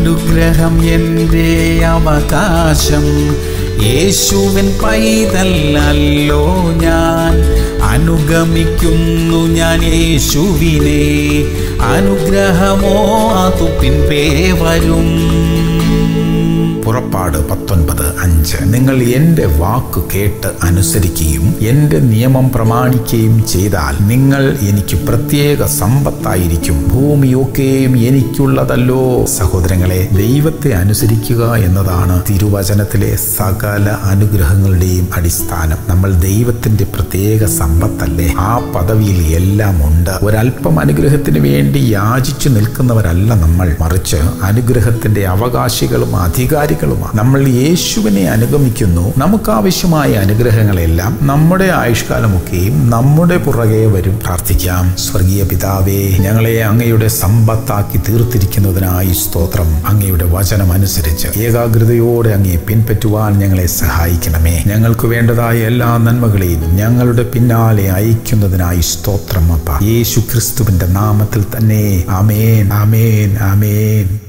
അനുഗ്രഹം എൻ്റെ അവകാശം യേശുവിൻ പൈതല്ലല്ലോ ഞാൻ അനുഗമിക്കുന്നു ഞാൻ യേശുവിനെ അനുഗ്രഹമോ അതു പിൻപേ വരും പുറപ്പാട് പത്തൊൻപത് അഞ്ച് നിങ്ങൾ എൻ്റെ വാക്ക് കേട്ട് അനുസരിക്കുകയും എൻ്റെ നിയമം പ്രമാണിക്കുകയും ചെയ്താൽ നിങ്ങൾ എനിക്ക് പ്രത്യേക സമ്പത്തായിരിക്കും ഭൂമിയൊക്കെയും എനിക്കുള്ളതല്ലോ സഹോദരങ്ങളെ ദൈവത്തെ അനുസരിക്കുക എന്നതാണ് തിരുവചനത്തിലെ സകല അനുഗ്രഹങ്ങളുടെയും അടിസ്ഥാനം നമ്മൾ ദൈവത്തിന്റെ പ്രത്യേക സമ്പത്തല്ലേ ആ പദവിയിൽ എല്ലാം ഉണ്ട് ഒരല്പം അനുഗ്രഹത്തിന് വേണ്ടി യാചിച്ചു നിൽക്കുന്നവരല്ല നമ്മൾ മറിച്ച് അനുഗ്രഹത്തിന്റെ അവകാശികളും അധികാരികളുമാണ് നമ്മൾ യേശുവിനെ അനുഗമിക്കുന്നു നമുക്കാവശ്യമായ അനുഗ്രഹങ്ങളെല്ലാം നമ്മുടെ ആയുഷ്കാലമൊക്കെയും നമ്മുടെ പുറകെ വരും പ്രാർത്ഥിക്കാം സ്വർഗീയ പിതാവേ ഞങ്ങളെ അങ്ങയുടെ സമ്പത്താക്കി തീർത്തിരിക്കുന്നതിനായി സ്തോത്രം അങ്ങയുടെ വചനം അനുസരിച്ച് ഏകാഗ്രതയോടെ അങ്ങയെ പിൻപറ്റുവാൻ ഞങ്ങളെ സഹായിക്കണമേ ഞങ്ങൾക്ക് വേണ്ടതായ എല്ലാ നന്മകളെയും ഞങ്ങളുടെ പിന്നാലെ അയക്കുന്നതിനായി സ്തോത്രം അപ്പ യേശു ക്രിസ്തുവിന്റെ നാമത്തിൽ തന്നെ ആമേൻ ആമേൻ ആമേൻ